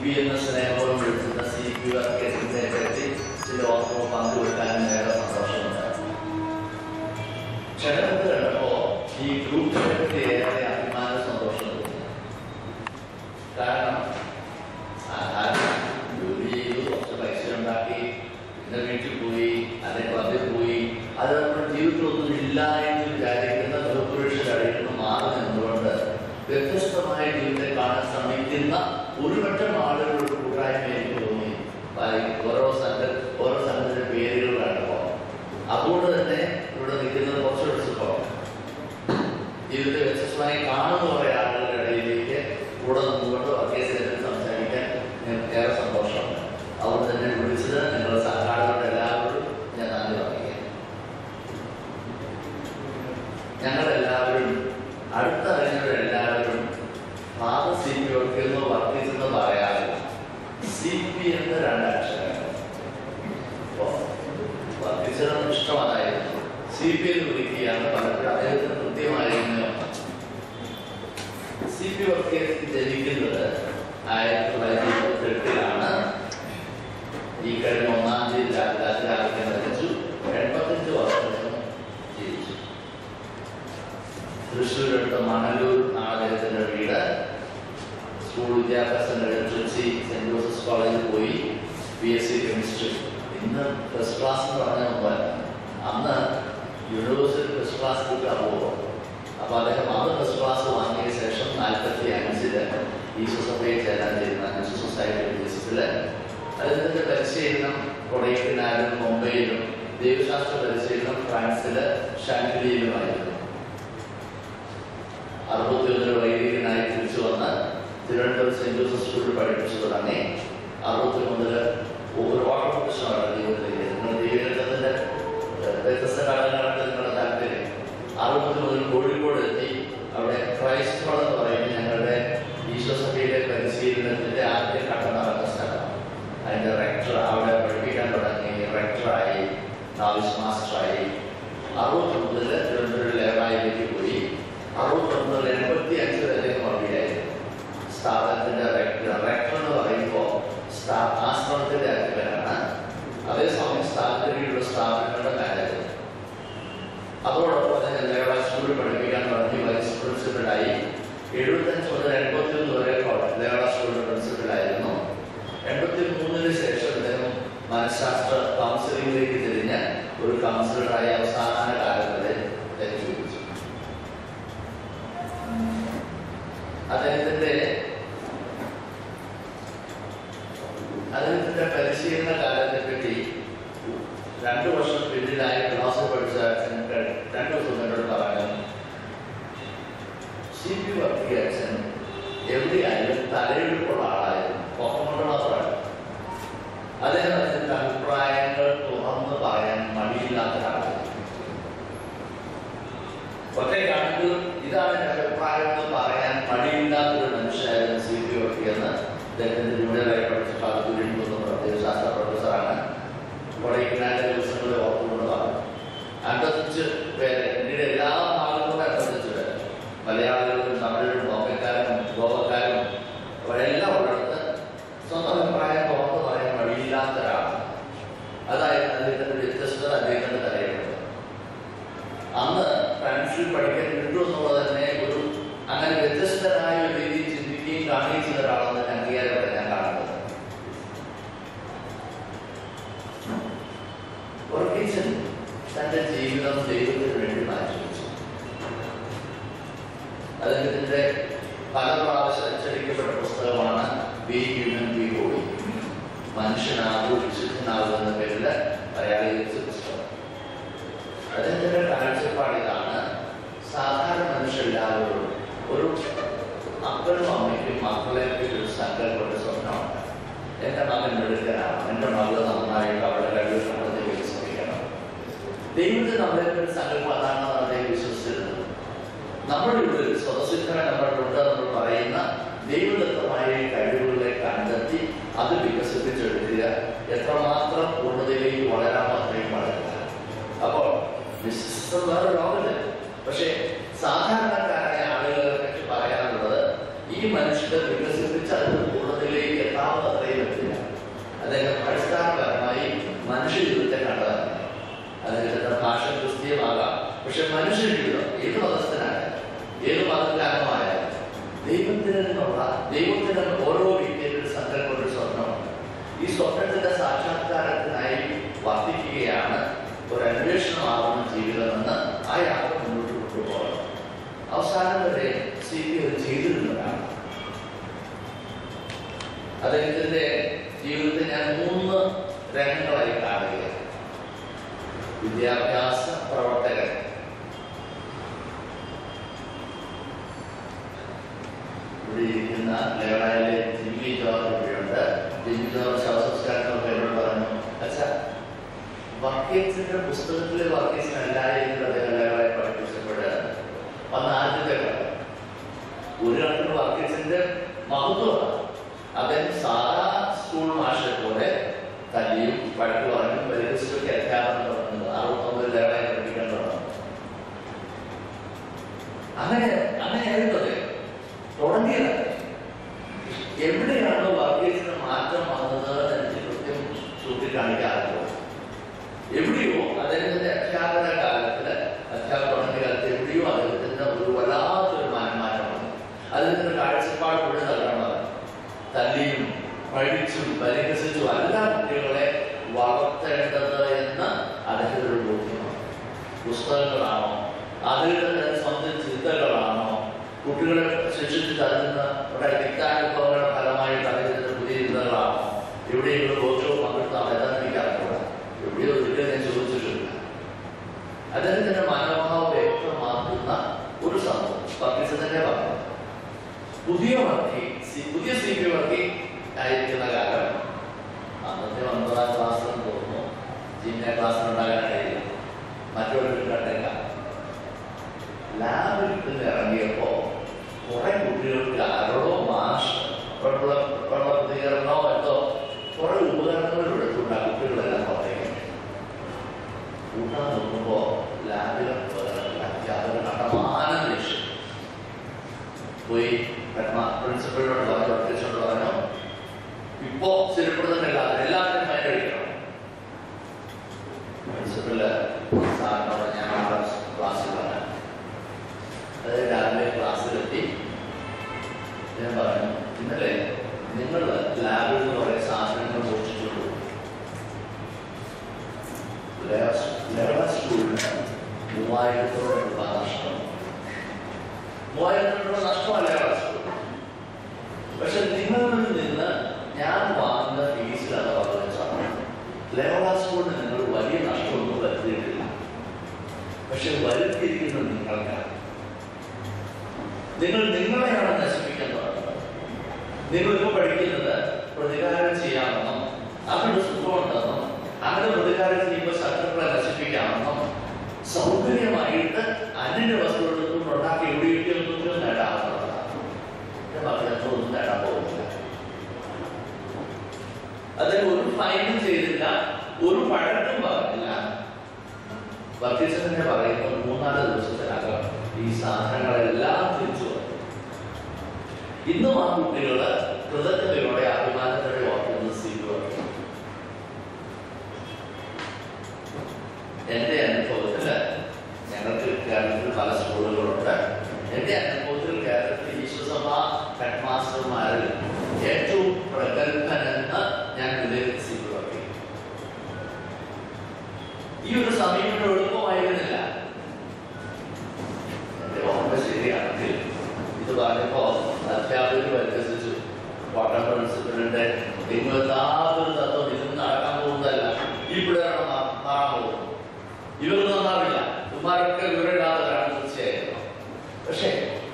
P എന്ന സ്നേഹവും വിളിക്കുന്ന സി പി വർക്കേഴ്സിനെ പറ്റി ചില ഓർമ്മ പങ്കുവെക്കാനും ഏറെ സന്തോഷമുണ്ട് ക്ഷണത്തിൽ കണ്ടപ്പോ ഈ ഗ്രൂപ്പിനെ പറ്റി ഏറെ അഭിമാന സന്തോഷം തോന്നി കാരണം സാധാരണ ജോലി ചെയ്തു കുറച്ച് പൈസ ഉണ്ടാക്കി പിന്നെ വീട്ടിൽ പോയി അല്ലെങ്കിൽ ക്ലബിൽ പോയി അത് നമ്മുടെ ജീവിതത്തിലൊന്നും ഇല്ല എന്ന് വിചാരിക്കുന്ന ബഹുപുരുഷരിൽ നിന്ന് മാറി നിന്നുകൊണ്ട് വ്യത്യസ്തമായ ജീവിതത്തെ കാണാൻ ശ്രമിക്കുന്ന ഒരുപറ്റം ആളുകളുടെ കൂട്ടായ്മ എനിക്ക് തോന്നി ആ, ഓരോ സംഘ ഓരോ സംഘത്തിന്റെ പേരുകൾ കണ്ടപ്പോൾ അതുകൊണ്ട് തന്നെ ഇവിടെ നിൽക്കുന്നത് കുറച്ചുകൂടി സുഖം ജീവിതത്തെ വ്യത്യസ്തമായി കാണുന്ന കുറെ ആളുകളുടെ ഇടയിലേക്ക് കൂടെ നിന്നുകൊണ്ട് വർഗീയതയിൽ സംസാരിക്കാൻ എനിക്ക് ഏറെ സന്തോഷമുണ്ട് അതുകൊണ്ട് തന്നെ വിളിച്ചത് നിങ്ങളുടെ സംഘാടകരുടെ എല്ലാവരോടും ഞാൻ നന്ദി പറയുകയാണ് ഞങ്ങളെല്ലാവരും അടുത്തറിഞ്ഞവരെല്ലാവരും പാത സി പി ഒക്കെയെന്നോ വർദ്ധിച്ചെന്ന് പറയാതെ സി പി എന്ന രണ്ടക്ഷരങ്ങൾ അപ്പോ വർദ്ധിച്ചത് ഇഷ്ടമായിരുന്നു സി പി എന്ന് വിളിക്കുകയാണ് പലപ്പോഴും അദ്ദേഹത്തിന് കൃത്യമായിരുന്നു സി പി വർക്കേഴ്സ് ജനിക്കുന്നത് ആയിരത്തി തൊള്ളായിരത്തി ഇരുപത്തി എട്ടിലാണ് ഈ കഴിഞ്ഞ ഒന്നാം തീയതി രാത്രി രാവിലെ മരിച്ചു എൺപത്തഞ്ച് വർഷം ജീവിച്ചു തൃശ്ശൂരടുത്ത മണലൂർ നാടകത്തിന്റെ വീട് സ്കൂൾ വിദ്യാഭ്യാസം കഴിഞ്ഞ് ട്രിച്ചി സെന്റ് ജോസഫ് കോളേജിൽ പോയി ബി എസ് സി കെമിസ്ട്രി ഇന്ന് ഫസ്റ്റ് ക്ലാസ് എന്ന് പറഞ്ഞ മുമ്പല്ല അന്ന് യൂണിവേഴ്സിറ്റി ഫസ്റ്റ് ക്ലാസ് കിട്ടാൻ പോകും അപ്പോൾ അദ്ദേഹം അന്ന് ഫസ്റ്റ് ക്ലാസ് വാങ്ങിയ ശേഷം നാൽപ്പത്തി അഞ്ചില് ഈശ്വസഭയിൽ ചേരാൻ തീരുമാനിച്ചു സൊസൈറ്റി ബേസിസില് അദ്ദേഹത്തിന്റെ പരിശീലനം കൊടൈക്കനാലും മുംബൈയിലും ദൈവശാസ്ത്ര പരിശീലനം ഫ്രാൻസില് ഷാൻഗ്ലിയിലുമായിരുന്നു അറുപത്തി ഒന്നിൽ വൈദികനായി തിരിച്ചു വന്ന് തിരുവനന്തപുരം സെന്റ് ജോസഫ് സ്കൂളിൽ പഠിപ്പിച്ചു തുടങ്ങി അറുപത്തി ഒന്നില് ഒരുപാട് പ്രശ്നമാണ് ജീവിതത്തിലേക്ക് നിങ്ങൾ ജീവിതത്തിന്റെ വ്യത്യസ്ത ഘടകങ്ങളാണ് നിങ്ങളുടെ താല്പര്യം അറുപത്തി മുതൽ കോഴിക്കോട് എത്തി അവിടെ ക്രൈസ്റ്റ് എന്ന് പറയുന്നത് ഞങ്ങളുടെ ഈശ്വസഭയിലെ പരിശീലനത്തിന്റെ ആദ്യ ഘട്ടം നടന്ന സ്ഥലമാണ് അതിന്റെ റെക്ടർ അവിടെ പഠിപ്പിക്കാൻ തുടങ്ങി റെക്ടറായി നാവിസ് മാസ്റ്ററായി അറുപത്തി മുതൽ തിരുവനന്തപുരം ലേവായിലേക്ക് പോയി അറുപത്തി മുതൽ എൺപത്തി അഞ്ച് വരെ മതിയായിരുന്നു സ്ഥാപനത്തിന്റെ റെക്ടർ റെക്ടർ എന്ന് പറയുമ്പോൾ സ്ഥാ- ആശ്രമത്തിന്റെ അധിപനാണ് അതേസമയം സ്ഥാപനത്തിലുള്ള സ്ഥാപനങ്ങളുടെ മാനേജർ അതോടൊപ്പം തന്നെ ലേവാ സ്കൂളിൽ പഠിപ്പിക്കാൻ തുടങ്ങി വൈസ് പ്രിൻസിപ്പലായി എഴുപത്തഞ്ച് മുതൽ എൺപത്തി ഒന്ന് വരെ ലേവാ സ്കൂളിൽ പ്രിൻസിപ്പലായിരുന്നു എൺപത്തി മൂന്നിന് ശേഷം അദ്ദേഹം മനഃശാസ്ത്ര കൗൺസിലിംഗിലേക്ക് തിരിഞ്ഞ് ഒരു കൗൺസിലറായി അവസാന കാലം വരെ അദ്ദേഹം ജീവിച്ചു അദ്ദേഹത്തിന്റെ അദ്ദേഹത്തിന്റെ പരിശീലന കാലത്തെ പറ്റി രണ്ടു വർഷം പിന്നിലായി ക്ലാസ് പഠിച്ച എനിക്ക് രണ്ടു ദിവസം എന്നോട് പറയാൻ സി പി വർക്കി അച്ഛൻ എവിടെയായാലും തലയെടുപ്പുള്ള ആളായിരുന്നു പൊക്കമുള്ള മാത്രമാണ് അദ്ദേഹം അതിന്റെ അഭിപ്രായങ്ങൾ തുറന്ന് പറയാൻ മടിയില്ലാത്ത ഒരാളായിരുന്നു ഒറ്റയ്ക്കാണെങ്കിലും ഇതാണ് എന്റെ അഭിപ്രായം എന്ന് പറയാൻ മടിയില്ലാത്തൊരു മനുഷ്യരായിരുന്നു സി പി വർക്കി എന്ന് അദ്ദേഹത്തിന്റെ ജൂനിയറായി പഠിച്ച കാലത്തൂരിൽ നിന്നുള്ള ദൈവശാസ്ത്ര പ്രൊഫസറാണ് കൊടൈക്കനാലിലെ ദിവസങ്ങളിൽ ഓർത്തുകൊണ്ടതാണ് അൻപത്തഞ്ച് പേര് ഇന്ത്യയുടെ എല്ലാ ഭാഗത്തും അൻപത്തഞ്ച് പേര് മലയാളികളും തമിഴും ബോംബെക്കാരും ഗോവക്കാരും അവരെല്ലാം ഉള്ളിടത്ത് സ്വന്തം അഭിപ്രായം തുറന്നു പറയാൻ വഴിയില്ലാത്ത ഒരാളാണ് അതായിരുന്നു അദ്ദേഹത്തിന്റെ വ്യത്യസ്തത അദ്ദേഹത്തിന്റെ തലയിലുണ്ട് അന്ന് ഫ്രാൻസിൽ പഠിക്കാൻ കിട്ടും എന്നുള്ളത് തന്നെ ഒരു അങ്ങനെ വ്യത്യസ്തനായ ഒരു രീതിയിൽ ചിന്തിക്കുകയും കാണുകയും ചെയ്ത ഒരാളെന്ന് അംഗീകാരമല്ല ഞാൻ കാണുന്നത് വർഗീസൻ തന്റെ ജീവിതം ദൈവത്തിന് വേണ്ടി മാറ്റിവെച്ചു അദ്ദേഹത്തിന്റെ പല പ്രാവശ്യം അച്ചടിക്കപ്പെട്ട പുസ്തകമാണ് ബി ഹ്യൂമൻ ബി ഹോളി മനുഷ്യനാകൂ വിശുദ്ധനാകൂ എന്ന പേരിൽ മലയാളീകരിച്ച പുസ്തകം അദ്ദേഹത്തിന്റെ കാഴ്ചപ്പാട് ഇതാണ് സാധാരണ മനുഷ്യരെല്ലാവരും ഒരു അപ്പനും അമ്മയ്ക്കും മക്കളെ പറ്റി ഒരു സങ്കല്പയുടെ സ്വപ്നമുണ്ട് എന്റെ മകൻ മിടുക്കനാണ് എന്റെ മകൾ നന്നായിട്ട് അവരുടെ കഴിവ് കണ്ടെത്തി വികസിപ്പിക്കണം ദൈവത്തിന് നമ്മളെ പറ്റി സങ്കല്പം അതാണെന്ന് അദ്ദേഹം വിശ്വസിച്ചിരുന്നത് നമ്മുടെ ഉള്ളിൽ സ്വതസിദ്ധമായി നമ്മളുണ്ട് നമ്മൾ പറയുന്ന ദൈവദത്തമായ കഴിവുകളെ കണ്ടെത്തി അത് വികസിപ്പിച്ചെടുക്കുക എത്രമാത്രം പൂർണ്ണതയിലേക്ക് വളരാൻ അത്രയും വളരുക അപ്പോൾ വിശ്വസം വേറെ ലോകമില്ല പക്ഷേ സാധാരണക്കാരായ ആളുകളെ പറ്റി പറയാനുള്ളത് ഈ മനുഷ്യരെ വികസിപ്പിച്ച് അതിന്റെ പൂർണ്ണതയിലേക്ക് എത്താവുന്ന അദ്ദേഹം അടിസ്ഥാനപരമായി മനുഷ്യ ജീവിതത്തെ കണ്ടതാണ് അദ്ദേഹത്തിന്റെ ഭാഷ ക്രിസ്തീയമാകാം പക്ഷെ മനുഷ്യ ജീവിതം ഏത് മതസ്ഥനായാലും ഏത് മതത്തിലാകമായാലും ദൈവത്തിൽ നിന്നുള്ള ദൈവത്തിന് ഓരോ വ്യക്തിയുടെ ഒരു സങ്കല്പം ഒരു സ്വപ്നമാണ് ഈ സ്വപ്നത്തിന്റെ സാക്ഷാത്കാരത്തിനായി വർദ്ധിക്കുകയാണ് ഒരു അന്വേഷണമാകുന്ന ജീവിതമെന്ന് ആ യാത്ര മുന്നോട്ട് കൊണ്ടുപോകണം അവസാനം വരെ സി പി അത് ചെയ്തിരുന്നതാണ് അദ്ദേഹത്തിന്റെ ജീവിതത്തെ ഞാൻ മൂന്ന് രംഗങ്ങളായി കാണുകയാണ് വിദ്യാഭ്യാസ പ്രവർത്തകൻ ഇവിടെ ഇരിക്കുന്ന ലേവനായിലെ ജിമ്മി ജോർജ് ഇവിടെയുണ്ട് ജിമ്മി ജോർജ് ശവസംസ്കാരത്തിനൊക്കെ എന്നോട് പറഞ്ഞു അച്ഛാ വർക്കേഴ്സിന്റെ പുസ്തകത്തിലെ വർക്കേഴ്സിന് എല്ലാവരെയും അദ്ദേഹം ലേവനായി പഠിപ്പിച്ചപ്പോൾ വന്ന ആദ്യത്തെ കഥ ഒരു കണക്കിന് വർക്കേഴ്സിന്റെ മഹത്വമാണ് അദ്ദേഹം സാധാ സ്കൂൾ മാഷെ പോലെ തല്ലിയും വഴക്ക് പറഞ്ഞും പരിഹരിച്ചൊക്കെ അധ്യാപനം തുടങ്ങുന്നത് അറുപത്തൊമ്പത് ലേവനായി പഠിപ്പിക്കാൻ തുടങ്ങും അങ്ങനെ അങ്ങനെയായിരുന്നു അദ്ദേഹം തുടങ്ങിയത് എവിടെയാണോ വർഗീയത്തിന് മാറ്റം വന്നത് എന്ന് കൃത്യം ചൂണ്ടിക്കാണിക്കാറുള്ളത് എവിടെയോ അദ്ദേഹത്തിന്റെ അധ്യാപന കാലത്തില് അധ്യാപന തുടങ്ങിയ കാലത്ത് എവിടെയോ അദ്ദേഹത്തിന്റെ ഒരു വല്ലാത്തൊരു മാനമാറ്റം വന്നു അദ്ദേഹത്തിന്റെ കാഴ്ചപ്പാട് മുഴുവൻ തകർന്നതാണ് തല്ലിയും പഴിച്ചും പരിഹസിച്ചും എല്ലാ കുട്ടികളെ വളർത്തേണ്ടത് എന്ന് അദ്ദേഹത്തിന്റെ ഒരു ബോധ്യമാണ് പുസ്തകങ്ങളാണോ അദ്ദേഹത്തിന്റെ സ്വന്തം ചിന്തകളാണോ കുട്ടികളെ ശിക്ഷിച്ച് തരുന്ന ഇവിടെ തിക്താനുഭവങ്ങളുടെ ഫലമായിട്ട് അദ്ദേഹത്തിന്റെ പുതിയ ചിന്തകളാണോ എവിടെയെങ്കിലും ബോധവും പങ്കെടുത്താൽ ഏതാണെന്ന് എനിക്ക് അറിഞ്ഞൂടാ എവിടെയോ ഒരിക്കലും ഞാൻ ചോദിച്ചിട്ടില്ല അദ്ദേഹത്തിന്റെ മനോഭാവം വ്യക്തമാക്കുന്ന ഒരു സംഭവം പർക്കിസ് തന്നെ പറഞ്ഞു പുതിയ വർക്കി സി- പുതിയ സി പി വർക്കി ആയിരിക്കുന്ന കാലം അന്നത്തെ ഒൻപതാം ക്ലാസ്സിലും തോന്നുന്നു ജിന്നെ ക്ലാസ്സിൽ ഉണ്ടാകാനിടയില്ല മറ്റൊരു കണ്ടേക്കാം ലാബിൽ നിന്ന് ഇറങ്ങിയപ്പോ കുറെ കുട്ടികൾക്ക് ആരോടോ മാഷ് വെള്ള വെള്ള പ്രതികരണമോ എന്തോ കുറെ ഉപകരണങ്ങൾ എടുത്തുകൊണ്ട് ആ കുട്ടികളെല്ലാം പുറത്തേക്ക് കൂട്ടാൻ നോക്കുമ്പോ ലാബിലെ ഉപകരണങ്ങൾ അധ്യാപകർ കണ്ടമാനം ലക്ഷ്യം പോയി പ്രിൻസിപ്പളിനോട് പറഞ്ഞു ടീച്ചറോട് പറഞ്ഞു ഇപ്പോ സ്ഥിരപ്പെടുന്നില്ല എല്ലാത്തിനും മയക്കഴിക്കണം പ്രിൻസിപ്പല് സാറിനോട് ഞാൻ അവിടെ ക്ലാസ്സിൽ പറഞ്ഞു അത് രാവിലെ ക്ലാസ്സിലെത്തി ഞാൻ പറഞ്ഞു ഇന്നലെ നിങ്ങൾ ലാബിൽ നിന്ന് കുറെ സാധനങ്ങൾ മോഷിച്ചുള്ളൂ ലേവ സ്കൂളിന് മൂവായിരത്തോളം രൂപ നഷ്ടം മൂവായിരത്തോളം രൂപ നഷ്ടമല്ല ലേവ സ്കൂൾ പക്ഷെ നിങ്ങളിൽ നിന്ന് ഞാൻ വാങ്ങുന്ന ഫീസിലാണ് പറഞ്ഞത് ലേവ സ്കൂളിന് നിങ്ങൾ വലിയ നഷ്ടമൊന്നും വരുത്തിയിട്ടില്ല പക്ഷെ വരുത്തിയിരിക്കുന്നത് നിങ്ങൾക്കാണ് നിങ്ങൾ നിങ്ങളെയാണ് നശിപ്പിക്കാൻ തുടങ്ങുന്നത് നിങ്ങൾ ഇപ്പോൾ പഠിക്കുന്നത് പ്രതികാരം ചെയ്യാമെന്നും അവരുടെ സുഖമുണ്ടെന്നും അങ്ങനെ പ്രതികാരം ചെയ്യുമ്പോൾ ശത്രുക്കളെ നശിപ്പിക്കാമെന്നും സൗകര്യമായിട്ട് അന്യ വസ്തുക്കളിൽ നിന്നും ഉണ്ടാക്കി എവിടെയൊക്കെയൊന്നും നേടാവുന്നതാണ് എന്റെ മക്കളൊന്നും ഒന്നും നേടാൻ പോകുന്നില്ല അദ്ദേഹം ഒരു ഫൈനും ചെയ്തില്ല ഒരു പഴക്കം പറഞ്ഞില്ല വർഗീസനെ പറയുന്നത് മൂന്നാല് ദിവസത്തിനകം ഈ സാധനങ്ങളെല്ലാം തിരിച്ചു വന്നു ഇന്നും ആ കുട്ടികള് കൃതജ്ഞതയോടെ അഭിമാനത്തോടെ ഓർക്കുന്നത് സ്വീകരിക്കും എന്റെ അനുഭവത്തില് ഞങ്ങൾക്ക് കേരളത്തിൽ പല സ്കൂളുകളുണ്ട് എന്റെ അനുഭവത്തിൽ കേരളത്തിൽ ഈശ്വസഭ ഹെഡ് മാസ്റ്റർമാരിൽ ഏറ്റവും പ്രഗത്ഭനെന്ന് ഞാൻ വിലയിരുത്തി സ്വീകരിക്കും ഈ ഒരു സമീപനം എളുപ്പമായിരുന്നില്ല എന്റെ ഓർമ്മ ശരിയാണെങ്കിൽ ഇത് പറഞ്ഞപ്പോ അധ്യാപകർ പരിഹസിച്ചു കോട്ടയം പ്രിൻസിപ്പലിന്റെ എങ്ങുമെത്താത്തൊരു തത്വം ഇത് നടക്കാൻ പോകുന്നതല്ല ഈ പിള്ളേരാണ് മാ- മാറാൻ പോകുന്നത് ഇവർ നന്നാവില്ല ഇവന്മാരൊക്കെ വിവരമില്ലാത്തവരാണ് തീർച്ചയായും പക്ഷേ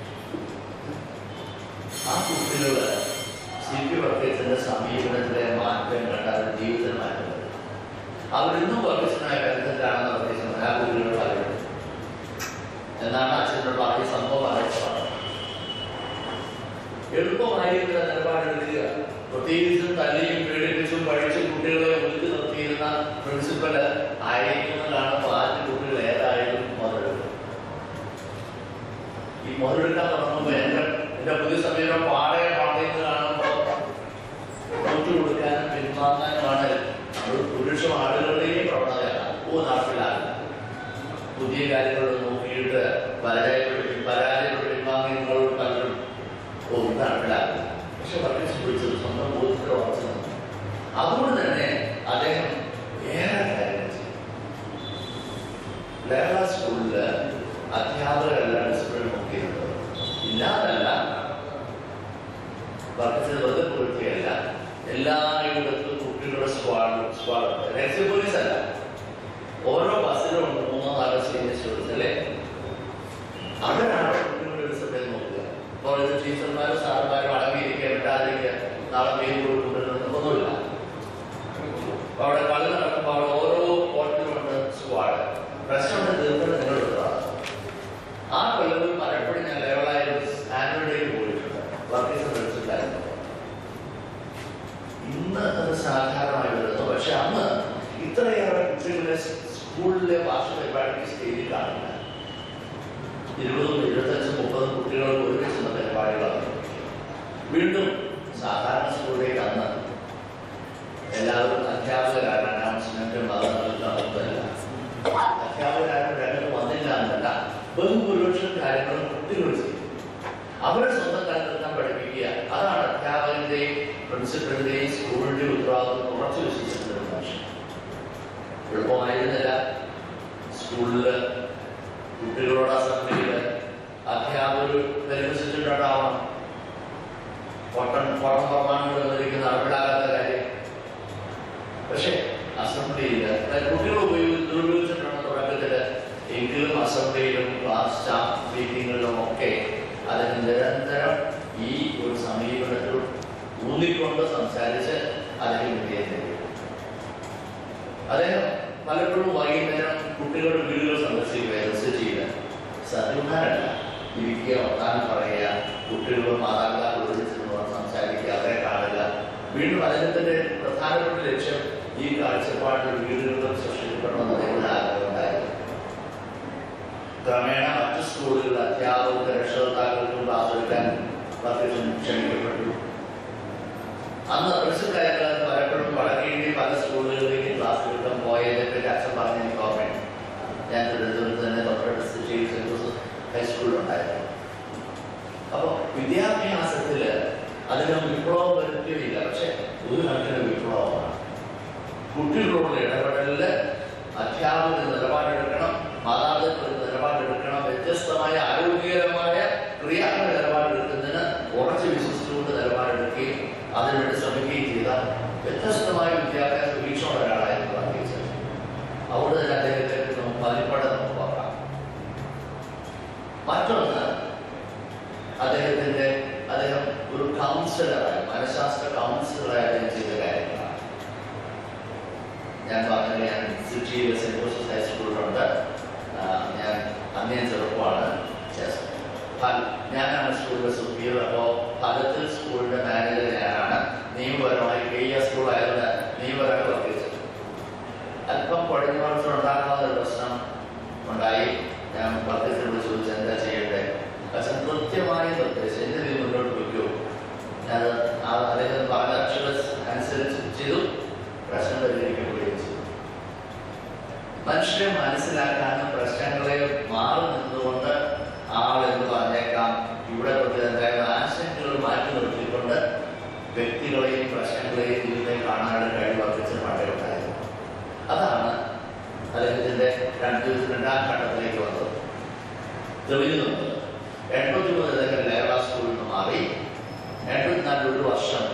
ആ കുട്ടികള് സി പി വർഗീസിന്റെ സമീപനത്തിലെ മാറ്റം കണ്ട അവരുടെ ജീവിതത്തിൽ മാറ്റം വരും അവരിന്നും വർഗീസിനായ ബന്ധത്തിലാണെന്ന് വർഗീസിന് ആ കുട്ടികൾ പറയുന്നത് എന്നാണ് അച്ഛനോട് പറഞ്ഞ സംഭവം അറിയിച്ചത് എളുപ്പമായിരുന്ന നിലപാടെടുക്കുക പ്രത്യേകിച്ചും തല്ലിയും പീഡിപ്പിച്ചും പഠിച്ചും കുട്ടികളെ ഒതുക്കി നിർത്തിയിരുന്ന പ്രിൻസിപ്പല് ആയിരിക്കുന്നതാണ് ബാക്കി കുട്ടികൾ ഏതായാലും മുതലെടുക്കും ഈ മുതലെടുക്കാൻ തുടങ്ങുമ്പോൾ എന്റെ എന്റെ പുതിയ സമീപനം പാടെ പാടേന്ന് കാണുമ്പോൾ തോറ്റു കൊടുക്കാനും പിന്മാങ്ങാനുമാണ് പോകും നടപ്പിലാക്കും പക്ഷെ വർഗീസ് പിടിച്ചത് സ്വന്തം ബോധത്തിൽ ഉറച്ചു നിന്നു അതുകൊണ്ട് തന്നെ അദ്ദേഹം ഏറെ കാര്യങ്ങൾ ചെയ്തു ലേഖ സ്കൂളില് അധ്യാപകരെല്ലാം ഡിസിപ്ലിൻ നോക്കിയിരുന്നത് ഇല്ലാതല്ല വർഗത്തിൽ വെറുതെ പ്രവൃത്തിയല്ല എല്ലായിടത്തും കുട്ടികളുടെ സ്ക്വാഡ് സ്ക്വാഡ് രഹസ്യ പോലീസ് അല്ല ഓരോ ബസ്സിലും ഉണ്ട് മൂന്നോ നാലോ സീനിയർ സ്റ്റുഡൻസ് അല്ലേ അവരാണ് കുട്ടികളുടെ ഡിസിപ്ലിൻ നോക്കുക കോളേജ് ടീച്ചർമാരും സാറുമാരും അടങ്ങിയിരിക്കുക വിട്ടാതിരിക്കുക നാളെ പേര് കൊടുക്കുന്നത് ഒന്നുമില്ല അപ്പൊ അവിടെ കളി നടക്കുമ്പോൾ അവിടെ ഓരോ കോട്ടിലുണ്ട് സ്ക്വാഡ് പ്രശ്നം തീർക്കുന്നത് നിങ്ങളെടുത്തതാണ് ആ കൊല്ലത്തിൽ പലപ്പോഴും ഞാൻ ലെവലായാലും ആനുവൽ ഡേയിൽ പോയിട്ടുണ്ട് വർഗീസ് പഠിച്ചിട്ടുണ്ടായിരുന്നു ഇന്ന് അത് സാധാരണമായി വരുന്നു പക്ഷെ അന്ന് ഇത്രയേറെ കുട്ടികളെ സ്കൂളിലെ വാർഷിക പരിപാടിക്ക് സ്റ്റേജിൽ കാണില്ല ഇരുപതും ഇരുപത്തഞ്ചും മുപ്പതും കുട്ടികൾ ഒരുമിച്ച് നിന്ന് പരിപാടികളാണ് വീണ്ടും സാധാരണ സ്കൂളിലേക്ക് അന്ന് എല്ലാവരും അധ്യാപകരാണ് അനൗൺസ്മെന്റും അതൊന്നുമില്ല അധ്യാപകരാരും രംഗത്ത് വന്നില്ല എന്നല്ല ബഹുഭൂരിപക്ഷം കാര്യങ്ങളും കുട്ടികൾ ചെയ്യും അവരെ സ്വന്തം കണ്ടെത്താൻ പഠിപ്പിക്കുക അതാണ് അധ്യാപകന്റെയും പ്രിൻസിപ്പലിന്റെയും സ്കൂളിന്റെയും ഉത്തരവാദിത്വം ഉറച്ചു വിശ്വസിച്ചിട്ടുള്ള ഭാഷ എളുപ്പമായിരുന്നില്ല സ്കൂളില് കുട്ടികളോട് അസംബ്ലിയില് അധ്യാപകർ പരിഹസിച്ചിട്ടുണ്ടാവണം പൊട്ടൻ പൊട്ടം പ്രമാണങ്ങൾ എന്നിരിക്കുന്ന നടപ്പിലാകാത്ത കാര്യം പക്ഷേ അസംബ്ലിയിൽ കുട്ടികൾ ഉപയോഗി ദുരുപയോഗിച്ചിട്ടാണ് തുടക്കത്തിൽ എങ്കിലും അസംബ്ലിയിലും ക്ലാസ് സ്റ്റാഫ് മീറ്റിങ്ങുകളിലും ഒക്കെ അതിന് നിരന്തരം ഈ ഒരു സമീപനത്തിൽ ഊന്നിക്കൊണ്ട് സംസാരിച്ച് അദ്ദേഹം വിജയം നേടി അദ്ദേഹം പലപ്പോഴും വൈകുന്നേരം കുട്ടികളുടെ വീടുകൾ സന്ദർശിക്കുക വിസിറ്റ് ചെയ്യുക സത്യമാരല്ല ഇരിക്കുക വർത്താനം പറയുക കുട്ടികളും മാതാപിതാക്കളോട് ചെന്ന് സംസാരിക്കുക അവരെ കാണുക വീണ്ടും അദ്ദേഹത്തിന്റെ പ്രധാനപ്പെട്ട ലക്ഷ്യം ഈ കാഴ്ചപ്പാടിൽ വീടുകളിലും സൃഷ്ടിക്കണമെന്ന് അദ്ദേഹത്തിന് ആഗ്രഹമുണ്ടായിരുന്നു ക്രമേണ മറ്റു സ്കൂളുകളിൽ അധ്യാപകർക്ക് രക്ഷകർത്താക്കൾക്കും ക്ലാസ് എടുക്കാൻ വർഷം ക്ഷണിക്കപ്പെട്ടു അന്ന് പ്രിൻസിപ്പലായിട്ടുള്ള പലപ്പോഴും വടക്കേണ്ടി പല സ്കൂളുകളിലേക്ക് ക്ലാസ് എടുക്കാൻ പോയതിനെ പറ്റി അച്ഛൻ പറഞ്ഞ എനിക്ക് ഓർമ്മയുണ്ട് ഞാൻ തിരുവനന്തപുരത്ത് തന്നെ തൊട്ടടുത്ത് സ്ഥിതി ചെയ്ത സെന്റ് ജോസഫ് ഹൈസ്കൂളിലുണ്ടായിരുന്നു അപ്പോൾ വിദ്യാഭ്യാസത്തിൽ അതിനും വിപ്ലവം വരുത്തിയില്ല പക്ഷെ ഒരു കണക്കിന് വിപ്ലവമാണ് കുട്ടികളോടുള്ള ഇടപെടലില് അധ്യാപകർ നിലപാടെടുക്കണം മാതാപിതാക്കൾ നിലപാടെടുക്കണം വ്യത്യസ്തമായ ആരോഗ്യകരമായ ക്രിയാത്മക നിലപാടെടുക്കുന്നതിന് ഉറച്ചു വിശ്വസിച്ചുകൊണ്ട് നിലപാടെടുക്കുകയും അതിനുവേണ്ടി ശ്രമിക്കുകയും ചെയ്ത വ്യത്യസ്തമായ വിദ്യാഭ്യാസ വീക്ഷണമുള്ള ഒരാളായിരുന്നു വർഗീസ് അവിടെ തന്നെ അദ്ദേഹത്തെ നമുക്ക് പതിപ്പടെ നമുക്ക് നോക്കാം മറ്റൊന്ന് അദ്ദേഹത്തിന്റെ അദ്ദേഹം ഒരു കൗൺസിലറായി മനഃശാസ്ത്ര കൗൺസിലറായി അദ്ദേഹം ചെയ്ത കാര്യങ്ങളാണ് ഞാൻ പറഞ്ഞത് ഞാൻ സിറ്റിയിലെ സെന്റ് ജോസഫ് ഹൈസ്കൂളിലുണ്ട് ആ, ഞാൻ അന്നേ ചെറുപ്പമാണ് Yes. ഫല- ഞാനാണ് സ്കൂളിലെ സുപ്പീരിയർ അപ്പോൾ ഫലത്തിൽ സ്കൂളിന്റെ മാനേജർ ഞാനാണ് നിയമപരമായി കെ എസ് സ്കൂൾ ആയതുകൊണ്ട് നിയമപരമായി വർദ്ധിച്ചത് അല്പം കുഴഞ്ഞ വർഷം ഉണ്ടാക്കാവുന്ന ഒരു പ്രശ്നം ഉണ്ടായി ഞാൻ വർദ്ധിച്ചോട് ചോദിച്ചു എന്താ ചെയ്യണ്ടേ പക്ഷെ കൃത്യമായ നിർദ്ദേശം എന്റെ നീ മുന്നോട്ട് വയ്ക്കൂ ഞാൻ അദ്ദേഹം പറഞ്ഞ അക്ഷര അനുസരിച്ച് ചെയ്തു പ്രശ്നം പരിഹരിക്കപ്പെടുകയും ചെയ്തു മനുഷ്യരെ മനസ്സിലാക്കാനും പ്രശ്നങ്ങളെ മാറി നിന്നുകൊണ്ട് ആളെന്ന് പറഞ്ഞേക്കാം ഇവിടെ പ്രതിനിധായ ആശങ്കകൾ മാറ്റി നിർത്തിക്കൊണ്ട് വ്യക്തികളെയും പ്രശ്നങ്ങളെയും ജീവിതത്തെ കാണാനുള്ള കഴിവ് വർദ്ധിച്ച് പണ്ടേ ഉണ്ടായിരുന്നു അതാണ് അദ്ദേഹത്തിന്റെ രണ്ട് രണ്ടാം ഘട്ടത്തിലേക്ക് വന്നത് തെളിഞ്ഞു നിന്നത് എൺപത്തി മൂന്ന് അദ്ദേഹം ലേവ സ്കൂളിൽ നിന്ന് മാറി എൺപത്തിനാല് ഒരു വർഷം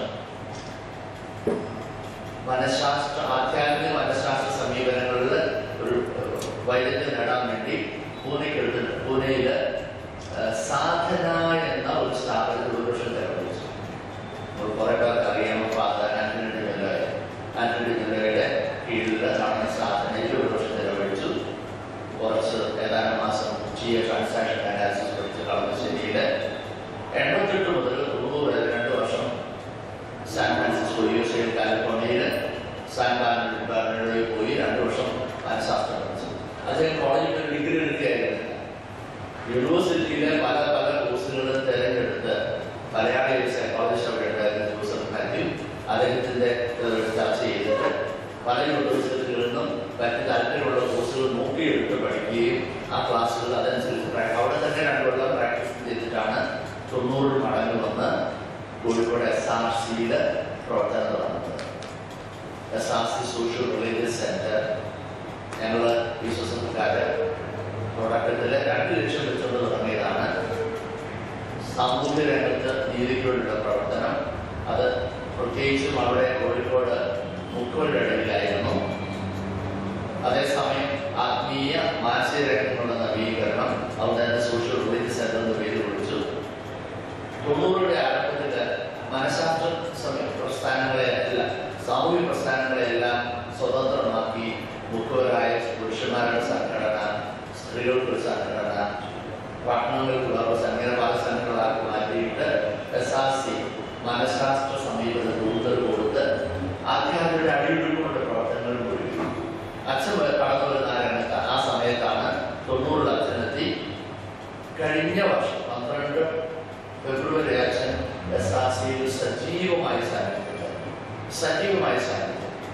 മനഃശാസ്ത്ര ആധ്യാത്മിക മനഃശാസ്ത്ര സമീപനങ്ങളിൽ ഒരു ഏഹ്, വൈദഗ്ധ്യം നേടാൻ വേണ്ടി പൂനെക്ക് എടുത്തിട്ട് പൂനെയിൽ സാധന എന്ന ഒരു സ്ഥാപനത്തിൽ ഒരു വർഷം ചെലവഴിച്ചു നമ്മൾ കുറെ പേർക്ക് അറിയാമോ ഫാദർ ആന്റണി ഡിമെല്ലോ ആന്റണി ഡിമെല്ലോയുടെ കീഴിൽ നടന്ന സാധനയിൽ ഒരു വർഷം ചെലവഴിച്ചു കുറച്ച് ഏതാനും മാസം ജി എ ട്രാൻസാക്ഷൻ അനാലിസിസ് പഠിച്ച് കളമശ്ശേരിയിൽ എൺപത്തെട്ട് മുതൽ തൊണ്ണൂറ് വരെ രണ്ട് വർഷം San Francisco U S A കാലിഫോർണിയയിൽ സാൻ ബാർണോയിൽ പോയി രണ്ട് വർഷം മനഃശാസ്ത്രം പഠിച്ചു അദ്ദേഹം കോളേജിൽ ഒരു ഡിഗ്രി എടുക്കുകയായിരുന്നു യൂണിവേഴ്സിറ്റിയിലെ പല പല കോഴ്സുകളും തിരഞ്ഞെടുത്ത് മലയാളി ഒരു സൈക്കോളജിസ്റ്റ് അവിടെ ഉണ്ടായിരുന്ന ജോസഫ് മാത്യു അദ്ദേഹത്തിന്റെ ഇത് ചർച്ച ചെയ്തിട്ട് പല യൂണിവേഴ്സിറ്റികളിൽ നിന്നും മറ്റ് താല്പര്യമുള്ള കോഴ്സുകൾ നോക്കിയെടുത്ത് പഠിക്കുകയും ആ ക്ലാസ്സുകൾ അതനുസരിച്ച് പ്രാ- അവിടെ തന്നെ രണ്ട് കൊല്ലം പ്രാക്ടീസ് ചെയ്തിട്ടാണ് തൊണ്ണൂറിൽ മടങ്ങി വന്ന് കോഴിക്കോട് എസ് ആർ സിയുടെ പ്രവർത്തനം തുടങ്ങുന്നത് S R C social religious centre ഞങ്ങൾ വിശ്വസക്കാര് തുടക്കത്തിൽ രണ്ട് ലക്ഷം വെച്ചുകൊണ്ട് തുടങ്ങിയതാണ് സാമൂഹ്യ രംഗത്ത് നീതിക്കുള്ള പ്രവർത്തനം അത് പ്രത്യേകിച്ചും അവിടെ കോഴിക്കോട് മുക്കുകളുടെ ഇടയിലായിരുന്നു അതേസമയം ആത്മീയ മാനസിക രംഗങ്ങളുടെ നവീകരണം അവിടെ തന്നെ സോഷ്യൽ റിലീജിയസ് സെന്റർ എന്ന് പേര് വിളിച്ചു തൊണ്ണൂറുകളുടെ ആരംഭത്തിൽ മനഃശാസ്ത്ര സമയ പ്രസ്ഥാനങ്ങളെ അല്ല സാമൂഹ്യ പ്രസ്ഥാനങ്ങളെല്ലാം സ്വതന്ത്രമാക്കി മുക്കുവരായ പുരുഷന്മാരുടെ സംഘടന സ്ത്രീകൾക്കൊരു സംഘടന പട്ടണങ്ങൾക്കുള്ള സംഗീതപാല സംഘടനകളാക്കി മാറ്റിയിട്ട് എസ് ആർ സി മനഃശാസ്ത്ര സമീപന കൂടുതൽ കൊടുത്ത് ആധ്യാത്മിക അടിയൊഴുക്കുകളുടെ പ്രവർത്തനങ്ങൾ മുഴുവൻ അച്ഛൻ കടന്നു വരുന്ന ആ രംഗത്ത് ആ സമയത്താണ് തൊണ്ണൂറിൽ അച്ഛനെത്തി കഴിഞ്ഞ വർഷം പന്ത്രണ്ട് ഫെബ്രുവരി അച്ഛൻ എസ് ആർ സിയിൽ സജീവമായി സാന്നിധ്യം സജീവമായി സാന്നിധ്യം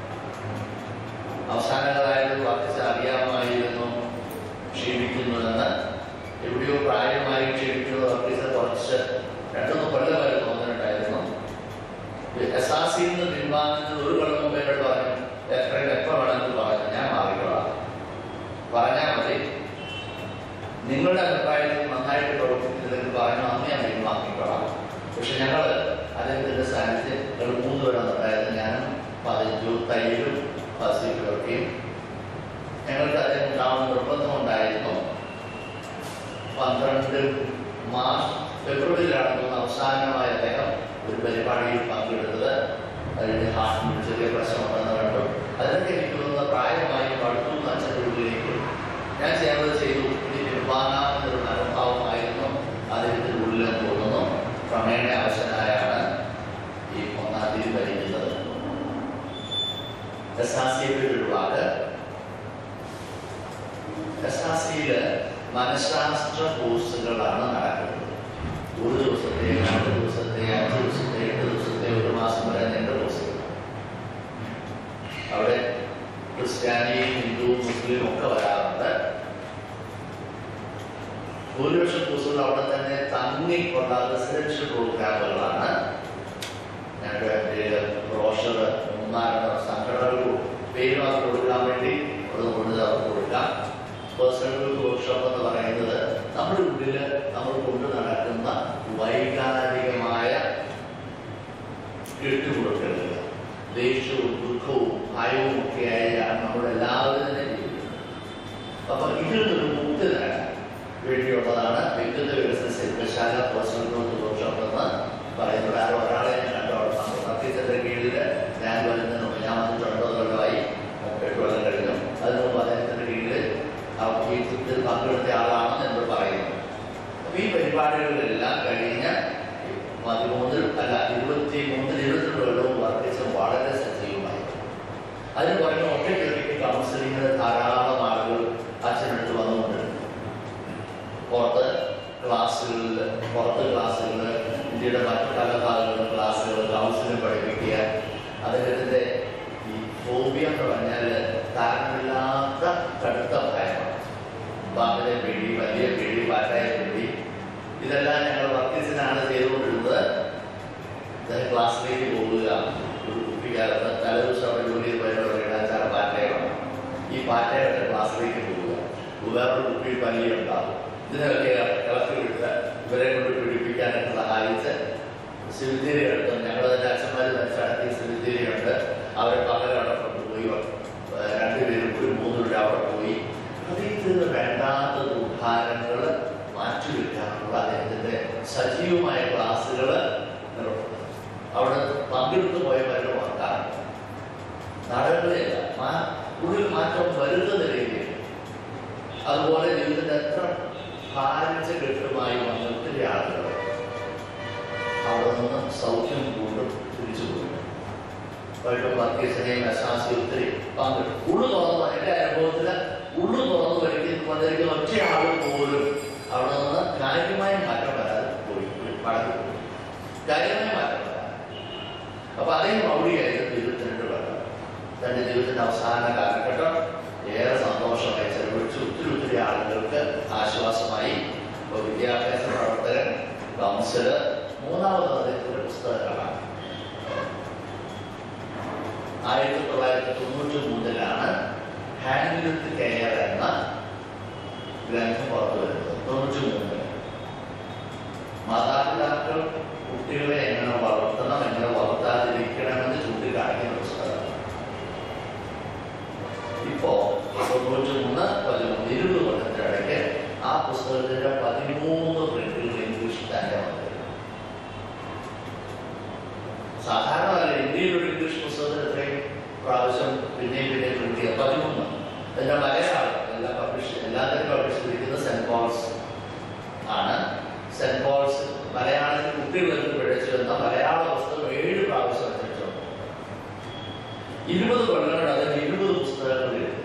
അവസാനങ്ങളായത് വർദ്ധിച്ച് അറിയാമായിരുന്നു ക്ഷീണിക്കുന്നുവെന്ന് എവിടെയോ പ്രായമായി ക്ഷീണിക്കുന്നത് വർദ്ധിച്ച് കുറച്ച് രണ്ടൊന്ന് കൊല്ലമായി തോന്നുന്നുണ്ടായിരുന്നു എസ് ആർ സിയിൽ നിന്ന് പിൻവാങ്ങുന്നത് ഒരു കൊല്ലം മുമ്പ് എന്നോട് പറഞ്ഞു എത്രയും എപ്പോൾ വേണമെന്ന് പറഞ്ഞു ഞാൻ മാറിക്കൊള്ളാം പറഞ്ഞാൽ മതി നിങ്ങളുടെ അഭിപ്രായത്തിൽ നന്നായിട്ട് പ്രവർത്തിക്കുന്നതെന്ന് പറഞ്ഞു അന്ന് ഞാൻ പിൻവാങ്ങിക്കൊള്ളാം പക്ഷെ ഞങ്ങൾ അദ്ദേഹത്തിന്റെ സാന്നിധ്യം ഞങ്ങൾ മൂന്ന് പേരാണ് ഞാനും പതിനഞ്ചു തയ്യലും ഫസിലൊക്കെയും ഞങ്ങൾക്ക് അദ്ദേഹം ഉണ്ടാവുന്ന നിർബന്ധമുണ്ടായിരുന്നു പന്ത്രണ്ട് മാർച്ച് ഫെബ്രുവരിയിലാണ് തോന്നുന്നു അവസാനമായ അദ്ദേഹം ഒരു പരിപാടിയിൽ പങ്കെടുത്തത് അതിന് ഹാർട്ടിന് ചെറിയ പ്രശ്നമുണ്ടെന്ന് കണ്ടു അതിനൊക്കെ എനിക്ക് തോന്നുന്ന പ്രായമായി പടുത്തു അച്ഛൻ്റെ ഉള്ളിലേക്ക് ഞാൻ ചെയ്യുന്നത് ചെയ്തു ഇനി നിർമ്മാണമെന്നൊരു മനോഭാവമായിരുന്നു അദ്ദേഹത്തിൻ്റെ ഉള്ളിലെന്ന് തോന്നുന്നു ക്രമേണ അവശനായാണ് ഈ ഒന്നാം തീയതി ഭരിക്കുന്നത് എസ് ആർ സിയുടെ ഒരു വാക്ക് എസ് ആർ സിയില് മനഃശാസ്ത്ര കോഴ്സുകളാണ് നടക്കുന്നത് ഒരു ദിവസത്തെ രണ്ട് ദിവസത്തെ അഞ്ച് ദിവസത്തെ എട്ട് ദിവസത്തെ ഒരു മാസം വരെ നീണ്ട കോഴ്സുകൾ അവിടെ ക്രിസ്ത്യാനിയും ഹിന്ദു മുസ്ലിം ഒക്കെ വരാറുണ്ട് ഭൂരിപക്ഷം കോഴ്സുകൾ അവിടെ തന്നെ തങ്ങിക്കൊണ്ട റെസിഡൻഷ്യൽ പ്രോഗ്രാമുകളാണ് ഞങ്ങളുടെ ബ്രോഷർ മൂന്നാല് സംഘടനകൾ പേര് മാത്രം കൊടുക്കാൻ വേണ്ടി അത് കൊണ്ട് അവർക്ക് കൊടുക്കാം പേഴ്സണൽ വർക്ക്ഷോപ്പ് എന്ന് പറയുന്നത് നമ്മുടെ ഉള്ളിൽ നമ്മൾ കൊണ്ട് നടക്കുന്ന വൈകാരികമായ കെട്ടുകൊടുക്കലുകൾ ദേഷ്യവും ദുഃഖവും ഭയവും ഒക്കെ ആയാണ് നമ്മൾ എല്ലാവരും തന്നെ ജീവിക്കുന്നത് അപ്പൊ ഇതിൽ നിന്ന് മുക്തി നേടാൻ വേണ്ടിയുള്ളതാണ് വ്യക്തിത്വ വികസന ശില്പശാല പേഴ്സണൽ ഗ്രോത്ത് വർക്ക്ഷോപ്പ് എന്ന് പറയുന്നത് ആരോ ഒരാളെ ഞാൻ കണ്ടു അവിടെ നമ്മൾ സത്യത്തിന്റെ കീഴിൽ ഞാൻ വരുന്നതിന് മുമ്പ് ഞാൻ വന്നിട്ട് ഒൻപത് കൊല്ലമായി എട്ട് കൊല്ലം കഴിഞ്ഞു അതിന് മുമ്പ് അദ്ദേഹത്തിന്റെ കീഴിൽ ആ ഈ ഇതിൽ പങ്കെടുത്ത ആളാണെന്ന് എന്നോട് പറയുന്നു അപ്പൊ ഈ പരിപാടികളിലെല്ലാം കഴിഞ്ഞ പതിമൂന്ന് അല്ല ഇരുപത്തി മൂന്നിൽ ഇരുപത്തിരണ്ട് കൊല്ലവും വർദ്ധിച്ച് വളരെ സജീവമായി അതിന് പുറമെ ഒറ്റയ്ക്കൊറ്റയ്ക്ക് കൗൺസിലിങ്ങിന് ധാരാളം ആളുകൾ അച്ഛനടുത്ത് വന്നുകൊണ്ടിരുന്നു പുറത്ത് ക്ലാസ്സുകളിൽ പുറത്ത് ക്ലാസ്സുകൾ ഇന്ത്യയുടെ മറ്റു പല ഭാഗങ്ങളിലും ക്ലാസ്സുകൾ കൗൺസിലിംഗ് പഠിപ്പിക്കുക അദ്ദേഹത്തിന്റെ ഈ ഫോബിയ എന്ന് പറഞ്ഞാൽ കാരണമില്ലാത്ത കടുത്ത ഭയമാണ് പാമ്പിനെ പേടി വലിയ പേടി പാറ്റായ പേടി ഇതെല്ലാം ഞങ്ങൾ വർക്കീസിനാണ് ചെയ്തുകൊണ്ടിരുന്നത് അദ്ദേഹം ക്ലാസ്സിലേക്ക് പോകുക ഒരു കുട്ടിക്കാലത്ത് തലേദിവസം അവിടെ ജോലി ചെയ്ത് വരുന്നവർ ഇടാച്ചാറ് പാറ്റയാണ് ഈ പാറ്റയുടെ ക്ലാസ്സിലേക്ക് പോവുക വേറൊരു കുപ്പിയിൽ പനി ഉണ്ടാകും ഇതിനൊക്കെ കളക്ടർ വിട്ട് ഇവരെ കൊണ്ട് പിടിപ്പിക്കാനൊക്കെ സഹായിച്ച് സിവിത്തേരി എടുത്തും ഞങ്ങൾ തന്നെ അച്ഛന്മാർ മനസ്സിലാക്കി സിവിത്തേരി ഉണ്ട് അവരെ പകരം കൊണ്ടുപോയി ഏഹ് രണ്ടുപേരും ഒരു മൂന്ന് രൂപ അവിടെ പോയി അതിൽ നിന്ന് വേണ്ടാത്ത ദുർഭാരങ്ങൾ മാറ്റിവെക്കാനുള്ള അദ്ദേഹത്തിന്റെ സജീവമായ ക്ലാസ്സുകൾ അവിടെ പങ്കെടുത്തു പോയവരുടെ ഓർക്കാറുണ്ട് നാടകങ്ങളില്ല മാ- ഉള്ളിൽ മാറ്റം വരുന്ന നിലയിൽ അതുപോലെ ജീവിതത്തിൽ എത്ര ഭാരിച്ച കെട്ടുമായി വന്ന ഒത്തിരി ആളുകൾ അവിടെ നിന്ന് സൗഖ്യം കൊണ്ടും തിരിച്ചു പോയി വൈകിട്ട് വർഗീസിനെയും അശാസി ഒത്തിരി പങ്കെടുത്തു ഉള്ളു തുറന്നു എന്റെ അനുഭവത്തില് ഉള്ളു തുറന്നു വരയ്ക്കുന്ന വന്നിരിക്കുന്ന ഒറ്റ ആൾ പോലും അവിടെ നിന്ന് കാര്യമായ മാറ്റം വരാതെ പോയി മടങ്ങി പോയി കാര്യമായ മാറ്റം വരാതെ അപ്പൊ അദ്ദേഹം മൗലികമായിരുന്നു ഇരുപത്തിരണ്ട് കൊല്ലം തന്റെ ജീവിതത്തിന്റെ അവസാന കാലഘട്ടം ഏറെ സന്തോഷമായി ചെലവഴിച്ച് ഒത്തിരി ഒത്തിരി ആളുകൾക്ക് ആശ്വാസമായി ഇപ്പൊ വിദ്യാഭ്യാസ പ്രവർത്തകൻ കൗൺസിലർ മൂന്നാമത് അദ്ദേഹത്തിന്റെ പുസ്തകം ആയിരത്തി തൊള്ളായിരത്തി തൊണ്ണൂറ്റി മൂന്നിലാണ് ഹാൻഡ് വിത്ത് കെയർ എന്ന ഗ്രന്ഥം പുറത്തു വരുന്നത് തൊണ്ണൂറ്റി മൂന്നിൽ മാതാപിതാക്കൾ കുട്ടികളെ എങ്ങനെ വളർത്തണം എങ്ങനെ വളർത്താതിരിക്കണമെന്ന് ചൂണ്ടിക്കാണിക്കുന്ന പുസ്തകം ഇപ്പോ തൊണ്ണൂറ്റി മൂന്ന് പതിമൂന്ന് ഇരുപത് കൊല്ലത്തിനിടയ്ക്ക് ആ പുസ്തകത്തിന്റെ പതിമൂന്ന് പ്രിന്റുകൾ ഇംഗ്ലീഷിൽ തന്നെ വന്നിരുന്നു സാധാരണ അല്ല ഇന്ത്യയിൽ ഒരു ഇംഗ്ലീഷ് പുസ്തകത്തിന് ഇത്രയും പ്രാവശ്യം പിന്നെയും പിന്നെയും പ്രിന്റ് ചെയ്യുക പതിമൂന്ന് അതിന്റെ മലയാളം എല്ലാ പബ്ലിഷ് എല്ലാത്തിനും പബ്ലിഷ് ചെയ്തിരിക്കുന്നത് സെന്റ് പോൾസ് ആണ് സെന്റ് പോൾസ് മലയാളത്തിൽ കുട്ടികൾക്ക് പിഴച്ചു എന്ന മലയാള പുസ്തകം ഏഴ് പ്രാവശ്യം അച്ചടിച്ചു ഇരുപത് കൊല്ലങ്ങൾ അതിന് ഇരുപത് പുസ്തകങ്ങൾ എഴുതി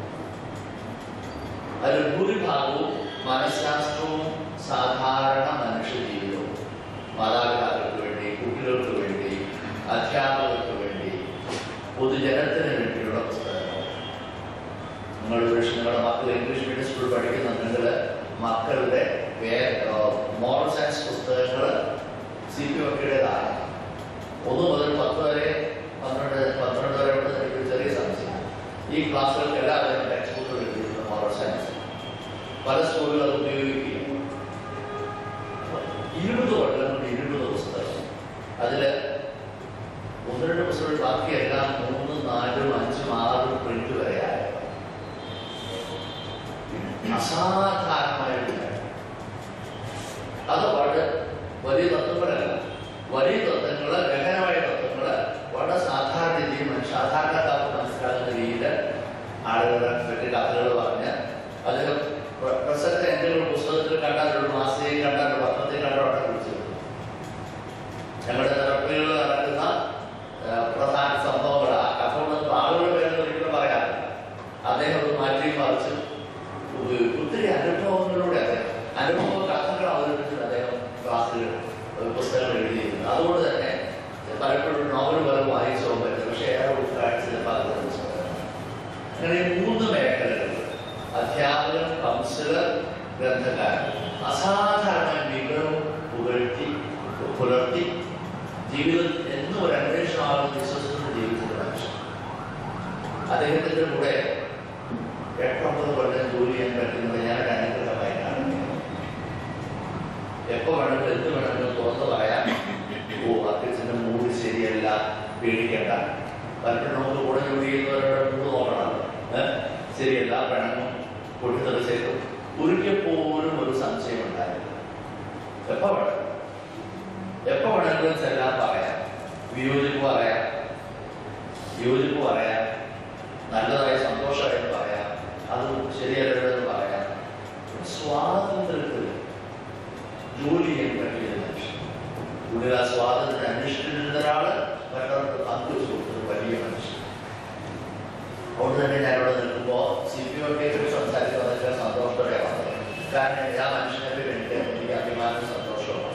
അതിൽ ഭൂരിഭാഗവും മനഃശാസ്ത്രവും സാധാരണ മനുഷ്യ ജീവിതവും മാതാപിതാക്കൾക്ക് വേണ്ടി കുട്ടികൾക്ക് വേണ്ടി അധ്യാപകർക്ക് വേണ്ടി പൊതുജനത്തിന് വേണ്ടിയുള്ള പുസ്തകങ്ങൾ നിങ്ങൾ ഒരുപക്ഷെ നിങ്ങളുടെ മക്കൾ ഇംഗ്ലീഷ് മീഡിയം സ്കൂളിൽ പഠിക്കുന്നുണ്ടെങ്കിൽ മക്കളുടെ മോറൽ സയൻസ് പുസ്തകങ്ങൾ സി പി ഒക്കെയുടേതാണ് ഒന്ന് മുതൽ പത്ത് വരെ പന്ത്രണ്ട് പന്ത്രണ്ട് വരെ ഉണ്ട് എനിക്ക് ചെറിയ സംശയം ഈ ക്ലാസ്സുകൾക്ക് എല്ലാവരും ടെക്സ്റ്റ് ബുക്കുകൾ എഴുതിയിട്ടുണ്ട് മോറൽ സയൻസ് പല സ്കൂളുകളും അത് ഉപയോഗിക്കുകയും ഇരുപത് കൊല്ലം കൊണ്ട് ഇരുപത് പുസ്തകം അതില് ഒന്ന് രണ്ട് പുസ്തകങ്ങൾ ബാക്കിയെല്ലാം മൂന്ന് നാലും അഞ്ചും ആറും പ്രിന്റ് വരെ ആയ അസാധാരണമായ ഒരു കാര്യം. അത് വളരെ വലിയ തത്വങ്ങളല്ല വലിയ തത്വങ്ങള് ഗഹനമായ തത്വങ്ങള് വളരെ സാധാരണ രീതിയിൽ മനുഷ്യ സാധാരണക്കാർക്ക് മനസ്സിലാകുന്ന രീതിയിൽ ആളുകളെ പറ്റി കഥകൾ പറഞ്ഞ് അതിൽ പ്ര- പ്രസക്ത എന്തെങ്കിലും പുസ്തകത്തിൽ കണ്ടാൽ ഒരു മാസികയിൽ കണ്ടാൽ ഒരു പത്രത്തിൽ കണ്ടാൽ അവിടെ കുറിച്ച് ഞങ്ങളുടെ തെറപ്പികൾ നടക്കുന്ന ആ, പ്രധാന സംഭവങ്ങൾ ആ കഥ കൊണ്ട് ആളുകളുടെ പേരൊന്നും ഒരിക്കലും പറയാറില്ല അദ്ദേഹം അത് മാറ്റി മറിച്ച് ഉപയോഗിക്കും ഒത്തിരി അനുഭവങ്ങളിലൂടെ അദ്ദേഹം അനുഭവ കഥകൾ അവതരിപ്പിച്ചിട്ട് അദ്ദേഹം ക്ലാസ്സിൽ ഒരു പുസ്തകം എഴുതിയിരുന്നു അതുകൊണ്ട് തന്നെ പലപ്പോഴും നോവൽ പോലെ വായിച്ചു പോകാൻ പറ്റും പക്ഷേ ഏറെ ഉൾക്കാഴ്ച പലതരം പുസ്തകങ്ങളാണ് അങ്ങനെ ഈ മൂന്ന് മേഖലകൾ അധ്യാപകൻ കൗൺസിലർ ഗ്രന്ഥകാരൻ അസാധാരണ വിവരം പുകഴ്ത്തി പുലർത്തി ജീവിതം എന്നും ഒരു അന്വേഷണം ആളുകൾ വിശ്വസിച്ചുകൊണ്ട് ജീവിച്ചൊരു മനുഷ്യൻ അദ്ദേഹത്തിന്റെ കൂടെ എട്ടൊമ്പത് കൊല്ലം ജോലി ചെയ്യാൻ പറ്റുന്നത് ഞാൻ ഒരു അനുഗ്രഹമായി കാണുന്നു എപ്പോ വേണമെങ്കിലും എന്ത് വേണമെങ്കിലും തുറന്നു പറയാം ഓ അത്യച്ചന്റെ മൂഡ് ശരിയല്ല പേടിക്കണ്ട പലപ്പോഴും നമുക്ക് കൂടെ ജോലി ചെയ്യുന്നവരുടെ മൂഡ് നോക്കണം ഏഹ് ശരിയല്ല പിണങ്ങും പൊട്ടിത്തെറിച്ചേക്കും ഒരിക്കൽ പോലും ഒരു സംശയം ഉണ്ടായില്ല എപ്പോ വേണം എപ്പോ വേണമെങ്കിലും ചെല്ലാൻ പറയാം വിയോജിപ്പ് പറയാം യോജിപ്പ് പറയാം നല്ലതായി സന്തോഷമായിട്ട് പറയാം അത് ശരിയല്ലെന്ന് പറയാം സ്വാതന്ത്ര്യത്തിൽ ജോലി ചെയ്യാൻ പറ്റിയ മനുഷ്യൻ ഉള്ളിൽ ആ സ്വാതന്ത്ര്യം അന്വേഷിച്ചിരുന്ന ഒരാള് മറ്റവർക്ക് പങ്കുവെച്ചു കൊടുത്തത് വലിയ മനുഷ്യൻ അതുകൊണ്ട് തന്നെ ഞാൻ ഇവിടെ നിൽക്കുമ്പോൾ സി പി ഒക്കെ കുറിച്ച് സംസാരിക്കുന്നതൊക്കെ സന്തോഷത്തോടെ വന്നത് കാരണം ആ മനുഷ്യനെ വേണ്ടി എനിക്ക് അഭിമാനം സന്തോഷവുമാണ്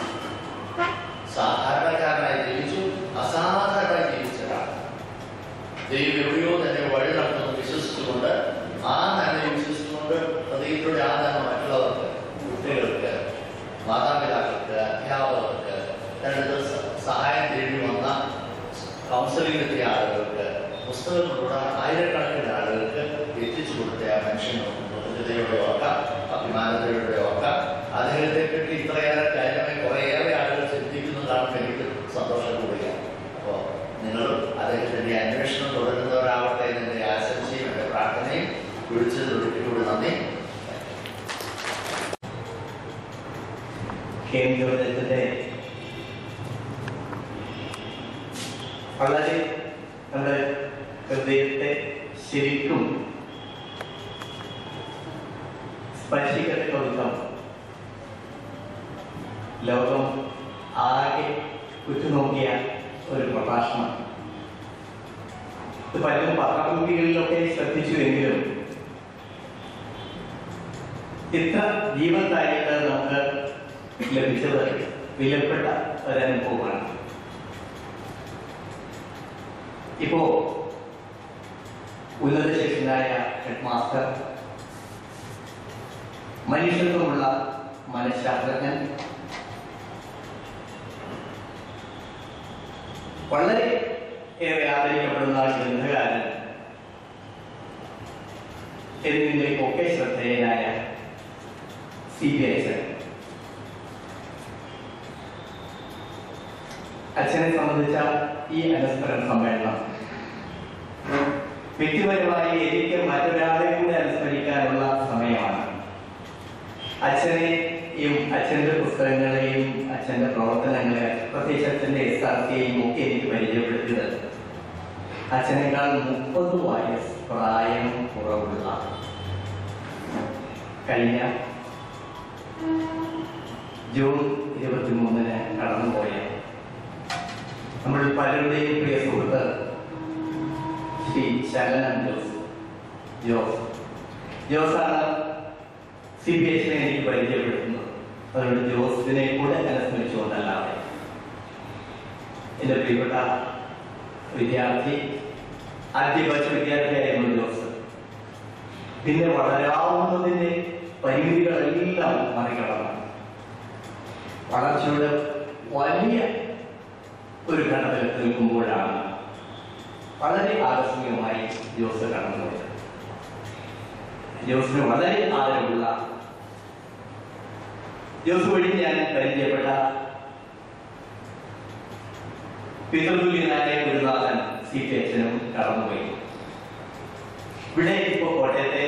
സാധാരണക്കാരനായി ജീവിച്ചു അസാധാരണമായി ജീവിച്ച ഒരാൾ ദൈവം എവിടെയോ തന്നെ വഴി നടത്തുന്നു വിശ്വസിച്ചുകൊണ്ട് ആ നന്മയെ വിശ്വസിച്ചുകൊണ്ട് ഹൃദയത്തിലൂടെ ആ നന്മ മറ്റുള്ളവർക്ക് കുട്ടികൾക്ക് മാതാപിതാക്കൾക്ക് അധ്യാപകർക്ക് രണ്ടത് സഹായം തേടി വന്ന കൗൺസിലിംഗ് എത്തിയ ആളുകൾക്ക് പുസ്തകങ്ങളിലൂടെ ആയിരക്കണക്കിന് ആളുകൾക്ക് എത്തിച്ചു കൊടുത്ത ആ മനുഷ്യൻ കൃതജ്ഞതയോടെ ഓർക്കാം അഭിമാനതയോടെ ഓർക്കാം അദ്ദേഹത്തെ പറ്റി ഇത്രയേറെ കാര്യമായി കുറേയേറെ ആളുകൾ ചിന്തിക്കുന്നതാണ് എനിക്ക് സന്തോഷം കൂടിയാണ് അപ്പോൾ നിങ്ങളും അദ്ദേഹത്തിന്റെ അന്വേഷണം തുടരുന്നവരാവട്ടെ എന്നതിന്റെ ആശംസയും എന്റെ പ്രാർത്ഥനയും വിളിച്ചത് ഒരിക്കലൂടെ നന്ദി കേന്ദ്രത്തിന്റെ വളരെ നമ്മുടെ ഹൃദയത്തെ ശരിക്കും സ്പർശിക്കത്തക്ക വിധം ലോകം ആകെ ഉറ്റുനോക്കിയ ഒരു പ്രഭാഷണം ഇത് പലരും പത്രമുഖികളിലൊക്കെ ശ്രദ്ധിച്ചുവെങ്കിലും ഇത്ര ജീവൻ കാര്യങ്ങൾ നമുക്ക് ലഭിച്ചത് വിലപ്പെട്ട ഒരനുഭവമാണ് ഇപ്പോ ഉന്നത ശിക്ഷനായ ഹെഡ് മാസ്റ്റർ മനുഷ്യത്വമുള്ള മനഃശാസ്ത്രജ്ഞൻ വളരെ ഏറെ ആദരിക്കപ്പെടുന്ന ഗ്രന്ഥകാരൻ എന്നിന്റെ ഒക്കെ ശ്രദ്ധേയനായ സി ബി അച്ഛൻ അച്ഛനെ സംബന്ധിച്ച ഈ അനുസ്മരണ സമ്മേളനം വ്യക്തിപരമായി എനിക്ക് മറ്റൊരാളെ കൂടെ അനുസ്മരിക്കാനുള്ള സമയമാണ് അച്ഛനെയും അച്ഛന്റെ പുസ്തകങ്ങളെയും അച്ഛന്റെ പ്രവർത്തനങ്ങളെ പ്രത്യേകിച്ച് അച്ഛന്റെ എസ് ആർ സിയെയും ഒക്കെ എനിക്ക് പരിചയപ്പെടുത്തിയത് അച്ഛനേക്കാൾ മുപ്പത് വയസ്സ് പ്രായം കുറവുള്ള കഴിഞ്ഞ ജൂൺ ഇരുപത്തിമൂന്നിന് കടന്നുപോയ നമ്മൾ പലരുടെയും പ്രിയ സുഹൃത്ത് ശ്രീ ശരണൻ ജോസ് ജോസ് ജോസാണ് സി ബി എച്ചിനെ എനിക്ക് പരിചയപ്പെടുത്തുന്നത് അതുകൊണ്ട് ജോസിനെ കൂടെ അനുസ്മരിച്ചുകൊണ്ടല്ലാതെ എൻ്റെ പ്രിയപ്പെട്ട വിദ്യാർത്ഥി ആദ്യ ബാച്ച് വിദ്യാർത്ഥിയായിരുന്നു ജോസ് പിന്നെ വളരാവുന്നതിന്റെ പരിമിതികളെല്ലാം മറികടന്നു വളർച്ചയുടെ വലിയ ഒരു ഘട്ടത്തിൽ നിൽക്കുമ്പോഴാണ് വളരെ ആകസ്മികമായി ജോസ് കടന്നുപോയത് ജോസിന് വളരെ ആദരവുള്ള ജോസ് വഴി ഞാൻ പരിചയപ്പെട്ട പിതൃതുല്യനായ ഗുരുനാഥൻ സി പി അച്ഛനും കടന്നുപോയി ഇവിടെ ഇപ്പോ കോട്ടയത്തെ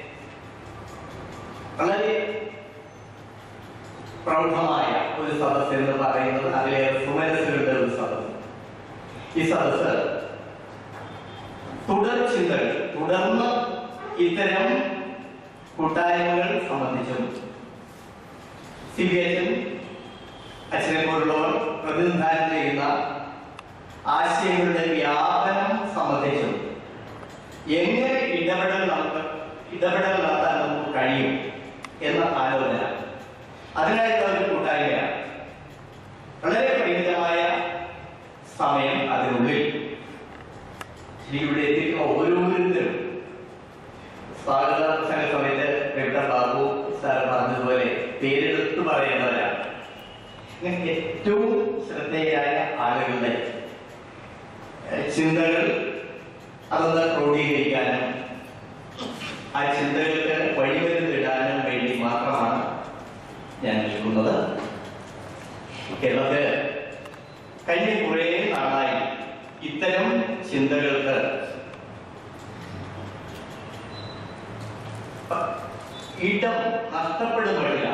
വളരെ പ്രൗഢമായ ഒരു സദസ് എന്ന് പറയുന്നത് അതിലേറെ സുമനസ്സുകളുടെ ഒരു സദസ് ഈ സദസ് തുടർ ചിന്തകൾ തുടർന്ന് ഇത്തരം കൂട്ടായ്മകൾ സംബന്ധിച്ചും സി ബി എച്ചും അച്ഛനെ പോലുള്ളവർ പ്രതിനിധാനം ചെയ്യുന്ന ആശയങ്ങളുടെ വ്യാപനം സംബന്ധിച്ചും എങ്ങനെ ഇടപെടൽ നമുക്ക് ഇടപെടൽ നടത്താൻ നമുക്ക് കഴിയും എന്ന ആലോചന അതിനായിട്ടുള്ള ഒരു കൂട്ടായ്മയാണ് വളരെ പരിമിതമായ സമയം അതിനുള്ളിൽ ശരി ഇവിടെ എത്തിക്കുന്ന ഓരോരുത്തരും സ്വാഗത സംഘ സമയത്ത് ഡോക്ടർ ബാബു സാർ പറഞ്ഞതുപോലെ പേരെടുത്ത് പറയേണ്ടവരാണ് ഇങ്ങനെ ഏറ്റവും ശ്രദ്ധേയരായ ആളുകളുടെ ഏഹ്, ചിന്തകൾ അതൊന്ന് ക്രോഡീകരിക്കാനും ആ ചിന്തകൾക്ക് വഴിമരുന്നിടാനും വേണ്ടി മാത്രമാണ് ഞാൻ നിൽക്കുന്നത് കേരളത്തിൽ കഴിഞ്ഞ കുറേ നാളായി ഇത്തരം ചിന്തകൾക്ക് ഇടം നഷ്ടപ്പെടുന്നില്ല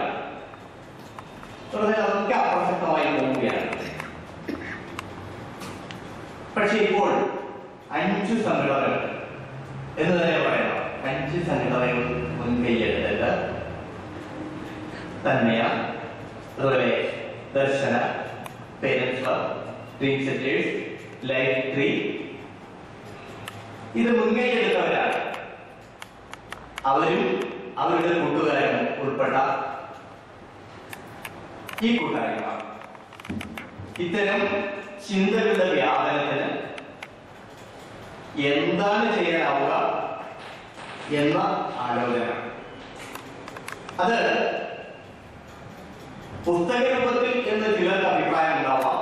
അതൊക്കെ അപ്രസക്തമായി പോവുകയാണ് പക്ഷെ ഇപ്പോൾ അഞ്ചു സംഘടനകൾ എന്ന് തന്നെ പറയണം അഞ്ച് സംഘടനകൾ മുൻകൈയെടുത്തിട്ട് തന്മയ അതുപോലെ Darshana parents club dream setters life tree ഇത് മുൻകൈയെടുത്തവരാണ് അവരും അവരുടെ കൂട്ടുകാരും ഉൾപ്പെട്ട ഈ കൂട്ടായ്മ ഇത്തരം ചിന്തകളുടെ വ്യാപനത്തിന് എന്താണ് ചെയ്യാനാവുക എന്ന ആലോചന അത് പുസ്തക രൂപത്തിൽ എന്ന് ചിലർക്ക് അഭിപ്രായം ഉണ്ടാവാം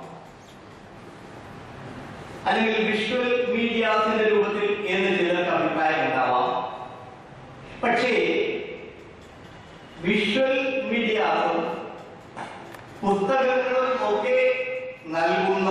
അല്ലെങ്കിൽ വിഷ്വൽ മീഡിയാസിന്റെ രൂപത്തിൽ എന്ന് ചിലർക്ക് അഭിപ്രായം ഉണ്ടാവാം പക്ഷേ വിഷ്വൽ മീഡിയാസും പുസ്തകങ്ങളും ഒക്കെ നൽകുന്ന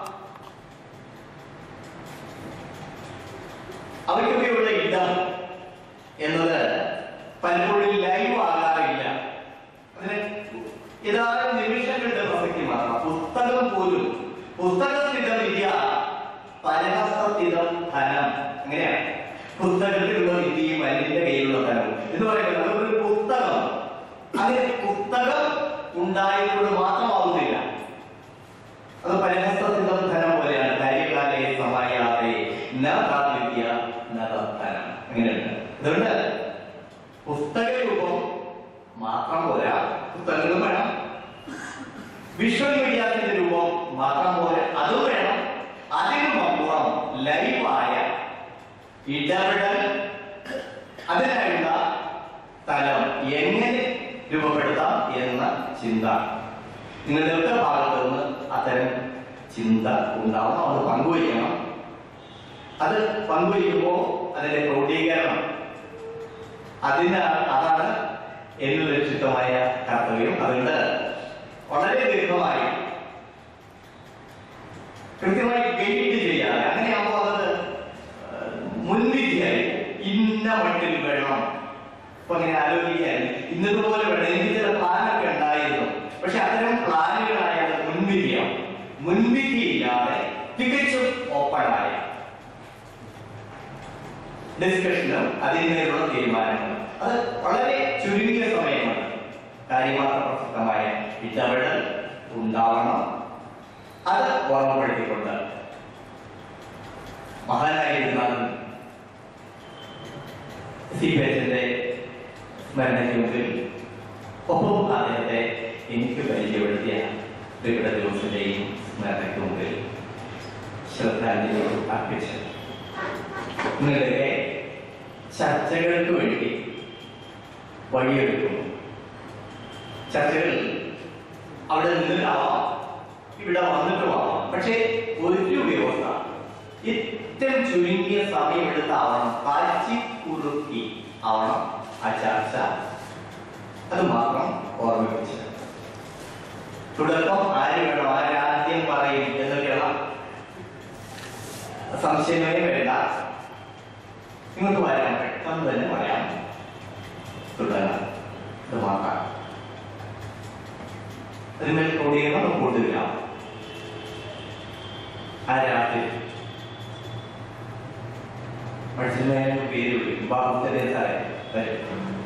അവയ്ക്കൊക്കെയുള്ള ഇടം എന്നത് പലപ്പോഴും ലൈവ് ആകാറില്ല അതിന് ഏതാനും നിമിഷങ്ങളുടെ പ്രസക്തി മാത്രം പുസ്തകം പോലും പുസ്തകസ്ഥിതം വിദ്യ പരഹസ്തസ്ഥിതം ധനം അങ്ങനെയാണ് പുസ്തകത്തിലുള്ള വിദ്യയും മനുഷ്യന്റെ കയ്യിലുള്ള ധനവും എന്ന് പറയുന്നത് അതൊരു പുസ്തകം അതിന് പുസ്തകം ഉണ്ടായതുകൊണ്ട് മാത്രമാവുന്നില്ല അത് പരഹസ്തസ്ഥിതം ധനം പോലെയാണ് കാര്യകാലേ സമായാതെ ന വിദ്യ ന ധനം അങ്ങനെയുണ്ട് അതുകൊണ്ട് പുസ്തക രൂപം മാത്രം പോരാ പുസ്തകങ്ങളും വേണം വിഷ്വൽ മീഡിയാസിന്റെ രൂപം മാത്രം പോരാ അതും വേണം അതിനും അപ്പുറം ലൈവായ ഇടപെടൽ അതിനായുള്ള തലം എങ്ങനെ രൂപപ്പെടുത്താം എന്ന ചിന്ത നിങ്ങളുടെ ഒക്കെ ഭാഗത്ത് നിന്ന് അത്തരം ചിന്ത ഉണ്ടാവണം അത് പങ്കുവയ്ക്കണം അത് പങ്കുവയ്ക്കുമ്പോൾ അതിന്റെ ക്രോഡീകരണം അതിന് അതാണ് എന്നിൽ രക്ഷിതമായ കർത്തവ്യം അതുകൊണ്ട് വളരെ ദീർഘമായി കൃത്യമായി ഗൈഡ് ചെയ്യാതെ അങ്ങനെയാകുമ്പോൾ അത് ഏഹ്, മുൻവിധിയായി ഇന്ന മട്ടിൽ വേണം അപ്പൊ അങ്ങനെ ആലോചിക്കാൻ ഇന്നതുപോലെ വേണം എനിക്ക് ചില പ്ലാനൊക്കെ ഉണ്ടായിരുന്നു പക്ഷെ അത്തരം പ്ലാനുകളായ മുൻവിധിയാണ് മുൻവിധിയില്ലാതെ തികച്ചും ഓപ്പണായ ഡിസ്കഷനും അതിന്മേലുള്ള തീരുമാനങ്ങളും അത് വളരെ ചുരുങ്ങിയ സമയമാണ് കാര്യമാത്ര പ്രസക്തമായ ഇടപെടൽ ഉണ്ടാവണം അത് ഓർമ്മപ്പെടുത്തിക്കൊണ്ട് മഹാനായിരുന്നാലും സി പി എച്ചിന്റെ സ്മരണയ്ക്ക് മുമ്പിൽ ഒപ്പം അദ്ദേഹത്തെ എനിക്ക് പരിചയപ്പെടുത്തിയ വിവിധ ദിവസത്തിന്റെയും സ്മരണയ്ക്ക് മുമ്പിൽ ശ്രദ്ധാഞ്ജലി അർപ്പിച്ചു നിങ്ങളുടെ ചർച്ചകൾക്ക് വേണ്ടി വഴിയൊരുക്കുന്നു ചർച്ചകൾ അവിടെ നിന്നിട്ടാവാം ഇവിടെ വന്നിട്ടുമാവാം പക്ഷേ ഒരു വ്യവസ്ഥ ഏറ്റവും ചുരുങ്ങിയ സമയമെടുത്താവണം കാച്ചി കുറുക്കി ആവണം ആ ചർച്ച അത് മാത്രം ഓർമ്മിപ്പിച്ച് തുടക്കം ആര് വേണം ആരാദ്യം പറയും എന്നൊക്കെയുള്ള സംശയമേ വേണ്ട ഇങ്ങോട്ട് വരാൻ പെട്ടെന്ന് തന്നെ പറയാം തുടരാം ഇത് മാത്രം അതിന്മേൽ ക്രോഡീകരണം കൊണ്ടുവരിക ആ രാത്രി പഠിച്ചിരുന്ന പേര് വിളിക്കും ബാബുത്തരേ സാറേ വരും